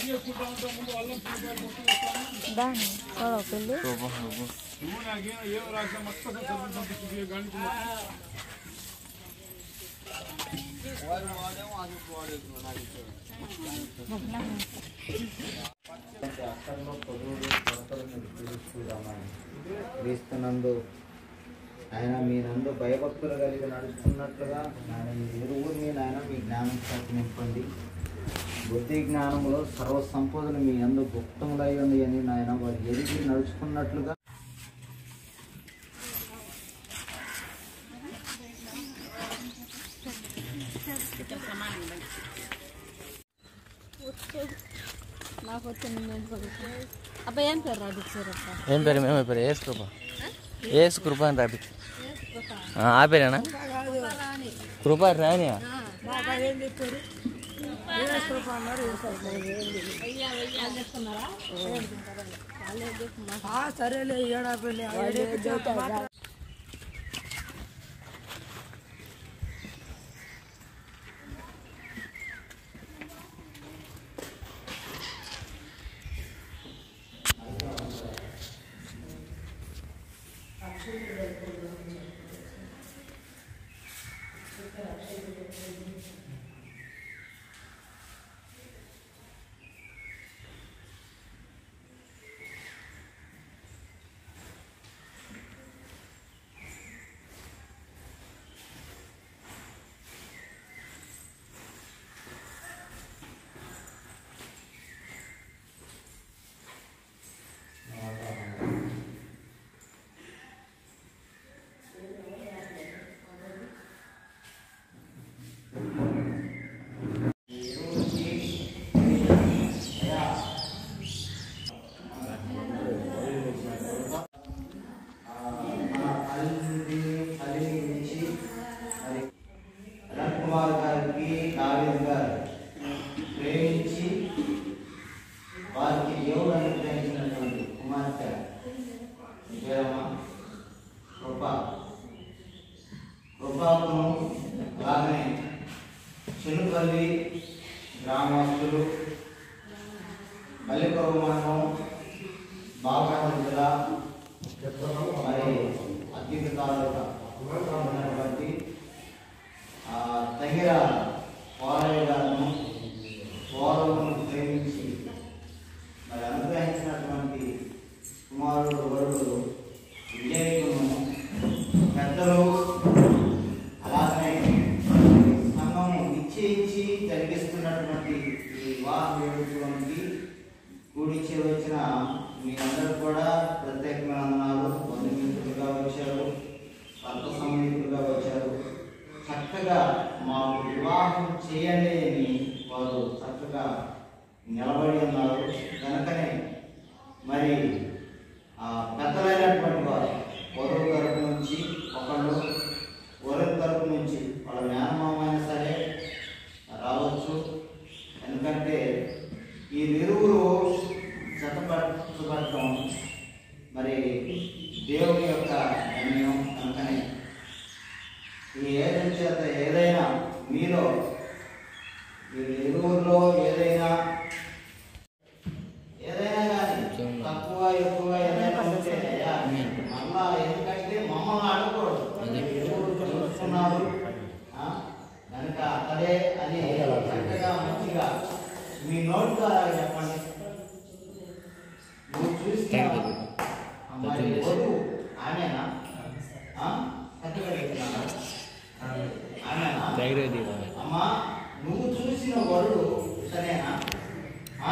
దాని చూడవు పెళ్ళి అక్కడలో పొదువులు కొరతలను పిలుస్తున్నామని క్రీస్తునందు ఆయన మీ నందు భయభక్తులు కలిగి నడుస్తున్నట్లుగా ఆయన ఈ ఇరువురిని నాయన మీ జ్ఞానం చేత నింపండి బుద్ధి జ్ఞానములో సర్వ సంపదలు మీ అందు గుప్తములై ఉంది అని నాయన వారు ఎరిగి నడుచుకున్నట్లుగా నాకు వచ్చింది అబ్బా ఏం పేరు రాడిచ్చారప్ప ఏం పేరు మేము పేరు ఏసు కృప ఏసు కృప అని రాపి ఆ పేరేనా కృప రాని సరేలే ఏడా పెళ్ళి మన తల్లి తల్లిని గురించి మరి అనంత్ కుమార్ గారికి నాగేంద్ర గారు ప్రేమించి వారికి దేవుడు అనుగ్రహించినటువంటి కుమార్తె పేరమ్మ కృప కృపాకును అలాగనే చెనుపల్లి గ్రామస్తులు మల్లిపురం మండలం బాలకాండ జిల్లా మరి అత్యంత తాలూకా ఉన్నటువంటి ఆ దగ్గర పోరాయి గారిను పోరవును ప్రేమించి మరి అనుగ్రహించినటువంటి కుమారుడు వరుడు విజయకును పెద్దలు అలాగనే సంఘము నిశ్చయించి జరిగిస్తున్నటువంటి ఈ వివాహ వేడుకలోనికి కూడిచి వచ్చిన మీ అందరూ కూడా ప్రత్యేకమైన వందనాలు బంధుమిత్రులుగా వచ్చారు భర్త సంబంధికులుగా వచ్చారు చక్కగా మాకు వివాహం చేయండి అని వారు చక్కగా నిలబడి ఉన్నారు కనుకనే మరి ఆ పెద్దలైనటువంటి వారు వరువు తరపు నుంచి ఒకళ్ళు వరువు తరపు నుంచి వాళ్ళ మేనమామ అయినా సరే రావచ్చు ఎందుకంటే ఈ నిరువురు జతపరచబడటం మరి దేవుని యొక్క నిర్ణయం కనుకనే ఈ ఏదైనా చేత ఏదైనా మీలో ఈ నిరువురులో ఏదైనా ఏదైనా కానీ తక్కువ ఎక్కువ ఏదైనా ఉంటే అయ్యా, మళ్ళా ఎందుకంటే మమ్మల్ని అడగకూడదు ఎవరు చూస్తున్నారు ఆ? కనుక అదే అని చక్కగా మంచిగా మీ నోటి ద్వారా చెప్పండి నువ్వు చూస్తున్నావా? మరి వధువు ఆమెనా ఆ? కత్తిగా చెప్తున్నావా? ఆమెనా అమ్మా నువ్వు చూసిన వరుడు ఇతనేనా ఆ?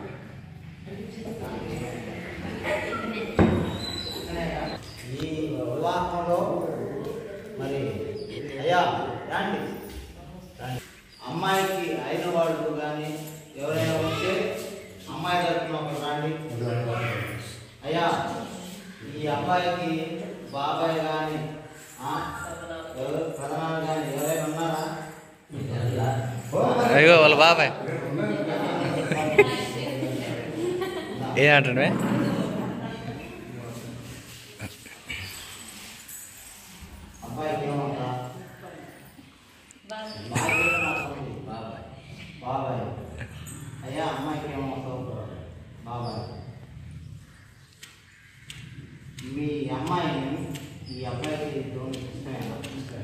ఇతనేనా? ఈ వివాహంలో మరి అయ్యా రండి రండి. అమ్మాయికి అయిన వాళ్ళు కానీ ఎవరైనా ఉంటే అమ్మాయి తరఫున ఒకరు రండి అయ్యా ఈ అబ్బాయికి బాబాయ్ కానీ ఎవరు ప్రధానాలు కానీ ఎవరైనా ఉన్నారా అయ్యో వాళ్ళ బాబాయ్ ఏ అంటుండే అబ్బాయికి ఏమంటా బాబాయ్ బాబాయ్ అయ్యా అమ్మాయికి ఏమవుతావు బాబాయ్ మీ అమ్మాయిని ఈ అబ్బాయికి ఇద్దరు ఇష్టమేనా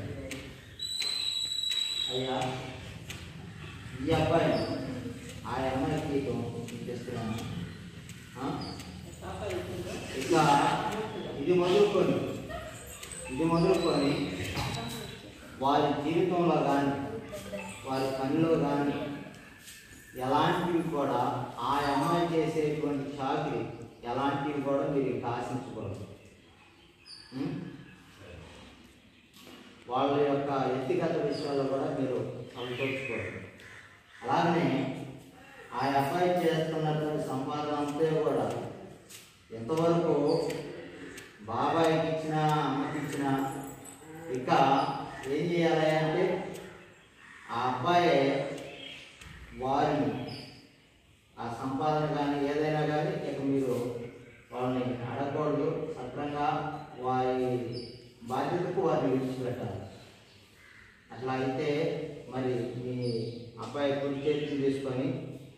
అయ్యా ఈ అబ్బాయి ఆ అమ్మాయికి ఇష్టమేనా ఆ? ఇక ఇది మొదలుకొని ఇది మొదలుకొని వారి జీవితంలో కానీ వారి పనిలో కానీ ఎలాంటివి కూడా ఆ అమ్మాయి చేసేటువంటి చాకరి ఎలాంటివి కూడా మీరు ఇక ఆశించకూడదు ఉం? వాళ్ళ యొక్క వ్యక్తిగత విషయాల్లో కూడా మీరు సంతోషకూడదు అలాగనే ఆ అబ్బాయి చేస్తున్నటువంటి సంపాదన అంతా కూడా ఎంతవరకు బాబాయికి ఇచ్చినా అమ్మకి ఇచ్చినా ఇక ఏం చేయాలి అంటే ఆ అబ్బాయి వారిని ఆ సంపాదన కానీ ఏదైనా కానీ ఇక మీరు వాళ్ళని అడగకూడదు సక్రంగా వారి బాధ్యతకు వారిని విడిచిపెట్టాలి అట్లా అయితే మరి మీ అబ్బాయి కుడి చేతిని తీసుకొని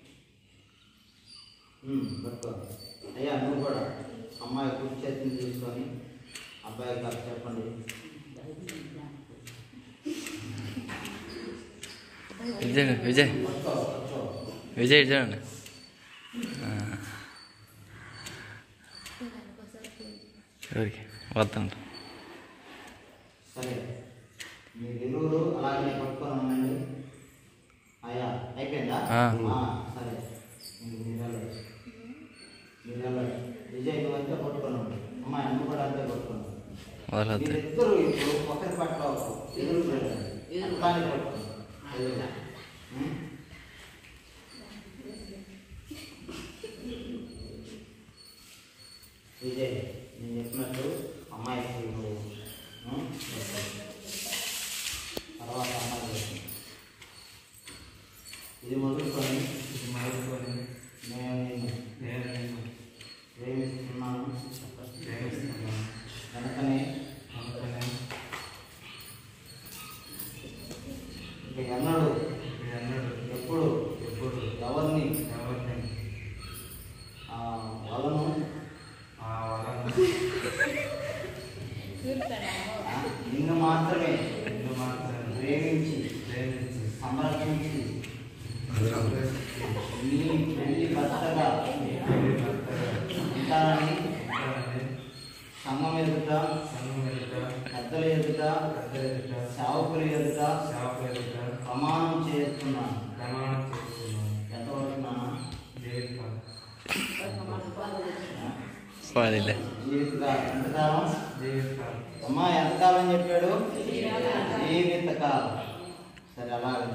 ఉమ్, పట్టుకో అయ్యా నువ్వు కూడా అమ్మాయి కుడి చేతిని తీసుకొని అబ్బాయి గారు చెప్పండి విజయ్ విజయ్ పట్టుకో పట్టుకో విజయ్ చూడండి ఎవరికి వద్దంట సరే మీరు ఇరువురు అలాగే పట్టుకొని ఉండండి అయ్యా అయిపోయిందా ఆ. ఆ, సరే మీరు వెళ్ళండి. మీరు వెళ్ళండి. విజయ్ నువ్వు అంతే పట్టుకొని ఉండు అమ్మాయి నువ్వు కూడా అంతే పట్టుకొని ఉండు. వదలొద్దు మీరిద్దరు ఇప్పుడు ఒకరి పట్ల ఒకరు ఎదురు వెళ్ళండి అట్లానే పట్టుకోండి ఎదురుగా. ఉం? విజయ్ నేను చెప్పినట్టు అమ్మాయికి నువ్వు ఉం? తర్వాత అమ్మాయి చేస్తుంది. ఇది మొదలుకొని ఇది మొదలుకొని నేను నిన్ను నేను నిన్ను ప్రేమిస్తున్నాను ప్రేమిస్తున్నాను వెనకనే అందుకనే ఇక ఎన్నడూ మీ అన్నడు ఎప్పుడు ఎప్పుడు ఎవరిని ఎవరిని ఆ, వలను ఆ వలన ఆ, నిన్ను మాత్రమే నిన్ను మాత్రం ప్రేమించి ప్రేమించి సంరక్షించి సంరక్షించి నీ పెళ్లి భర్తగా నీ పెళ్లి భర్తగా ఉంటానని ఉంటానని సంఘం ఎదుట సంఘం ఎదుట పెద్దల ఎదుట పెద్దల ఎదుట సేవకుల ఎదుట శాపల ఎదుట ప్రమాణం చేస్తున్నాను ప్రమాణం చేస్తున్నాను ఎంతవరకు నాన్న? జీవితం వాదిలే జీవితకాలం ఎంతకాలం జీవితం అమ్మా ఎంతకాలం చెప్పాడు జీవితకాలం సరే అలాగే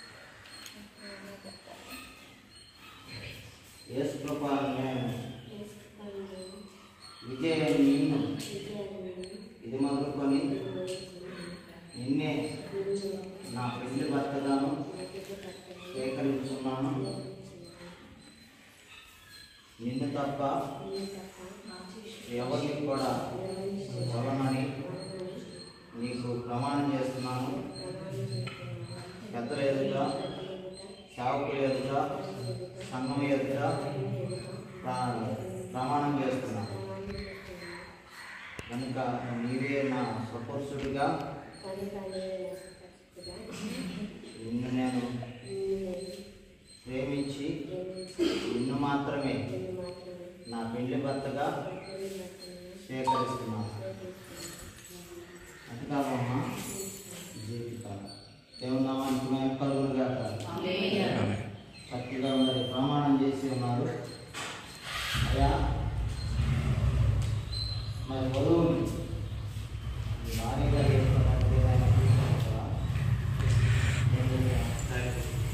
యేసు కృప నేను విజయ నిన్ను ఇది మొదలుకొని నిన్నే నా పెళ్లి భర్తగాను స్వీకరించున్నాను నిన్ను తప్ప ఎవరిని కూడా చదవనని నీకు ప్రమాణం చేస్తున్నాను పెద్దల ఎదుట సేవకుల ఎదుట సంఘం ఎదుట ప్రా- ప్రమాణం చేస్తున్నాను కనుక నీవే నా సపోర్సుడిగా నిన్ను నేను ప్రేమించి నిన్ను మాత్రమే నా పెళ్లి భర్తగా స్వీకరిస్తున్నాను అది కాదమ్మా జీవితాలు దేవున్నామా ఇంకమైన కలుగులుగా చక్కగా ఉన్నది ప్రమాణం చేసి ఉన్నారు అయ్యా మరి వధువుని మీ భార్యగా చేసుకున్నట్టు ఏదైనా తీసుకుంటారా? సరే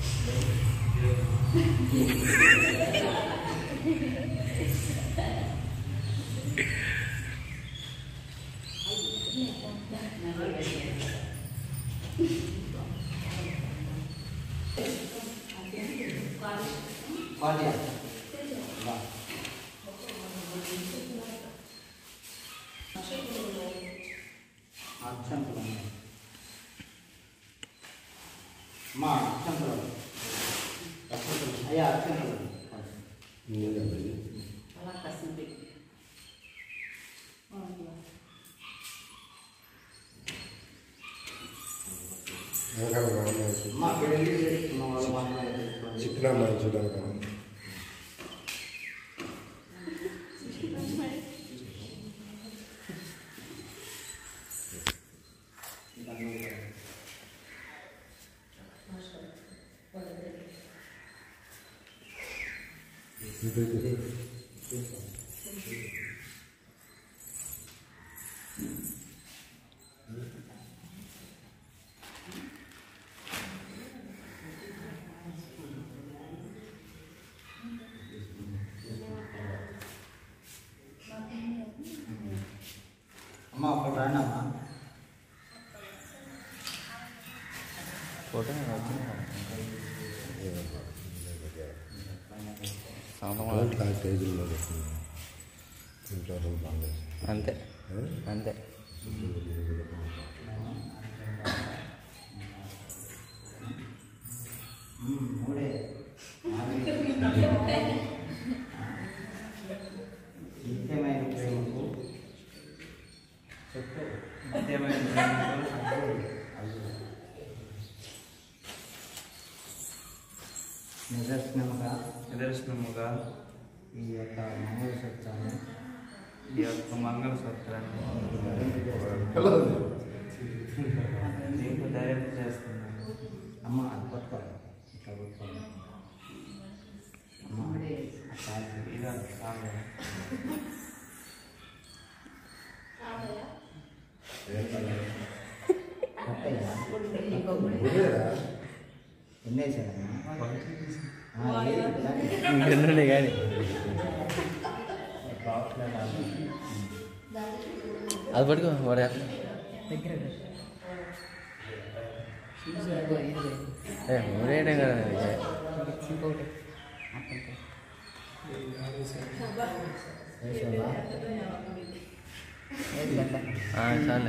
పాఠ్య రా. అక్షంతలు ఉన్నాయి. అమ్మా అక్షంతలు అక్షంతలు. అయ్యా అర్చన అమ్మ పెళ్లి చేసుకున్న వాళ్ళు మాత్రం చిత్రా చూడాలి అమ్మ ఒకటి రండి అమ్మా ఫోటో ఆ స్టేజ్లో ఇంట్లో బాగాలేదు అంతే అంతే ఉమ్, మూడే నిత్యమైన ప్రేమకు చెప్పు నిత్యమైన ప్రేమకు నిదర్శనముగా నిదర్శనముగా ఈ యొక్క మంగళసూత్రాన్ని ఈ యొక్క మంగళసూత్రాన్ని నీకు ధైర్యం చేస్తున్నాను అమ్మ అది పట్టుకోవాలి ఇట్లా పట్టుకోవాలి అమ్మ అట్లా ఇలా సాగు కట్టయ్యా ఎన్ని వేసాడమ్మా ఇంకెన్నుండే కానీ అది పట్టుకో వాడు ఎక్కడ? ఏ ఊరేయడం కదా ఇది. ఆ, చాలే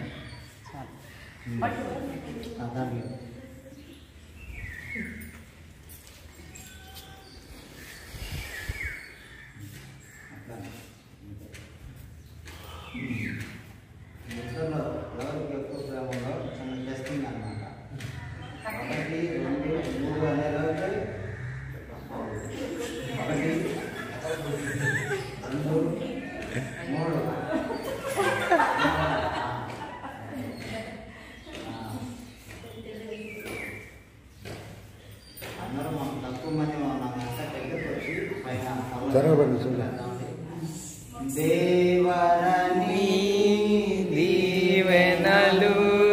ఇద్దరిలో ఎవరికి ఎక్కువ ప్రేమ ఉందో చిన్న టెస్టింగ్ అనమాట ఒకటి రెండు మూడు అనే రోజు ఒకటి రెండు మూడు అందరూ మనం తక్కువ మంది ఉన్నాం కనుక దగ్గరకు వచ్చి పైన కళ్ళ జరగబడి చూడండి. దేవరని దీవెనలు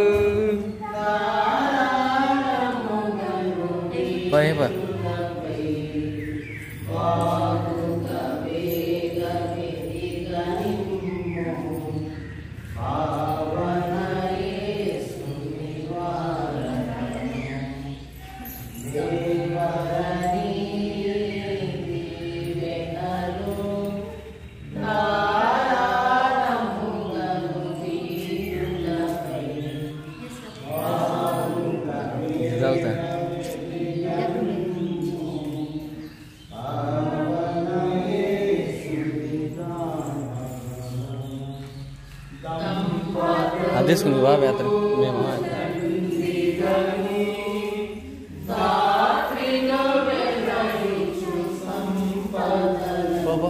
పై పై ఇది తాగుతా అది తీసుకుంది బాబు అతను మేము బాబా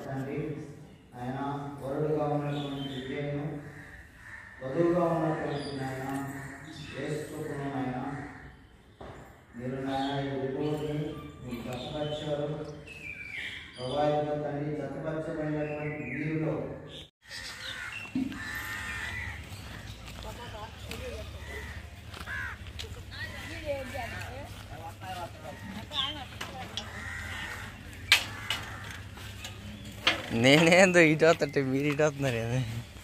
తండ్రి ఆయన వరుడుగా ఉన్నటువంటి విజయను వధువుగా ఉన్నటువంటి నాయన వేసుకుంటున్న నాయన మీరు నాయన ఈ రిపోర్ట్ని మీకు చక్కపరిచారు ప్రభావిత తండ్రి చక్కపరచబడినటువంటి వీరిలో నేనేందో ఇటు వస్తుంటే మీరు ఇటు వస్తున్నారు ఏమి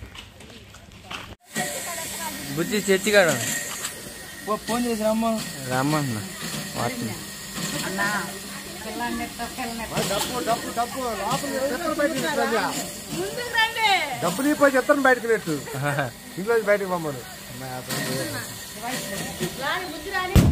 బుజ్జి చర్చిగాడు ఫోన్ చేసి రమ్మ రమ్మన్న వస్తున్నా డబ్బులు ఇప్పటి చెప్తాను బయటకు నెట్టు ఇంట్లో బయటకు పంపడు రాని బుద్ధి రాని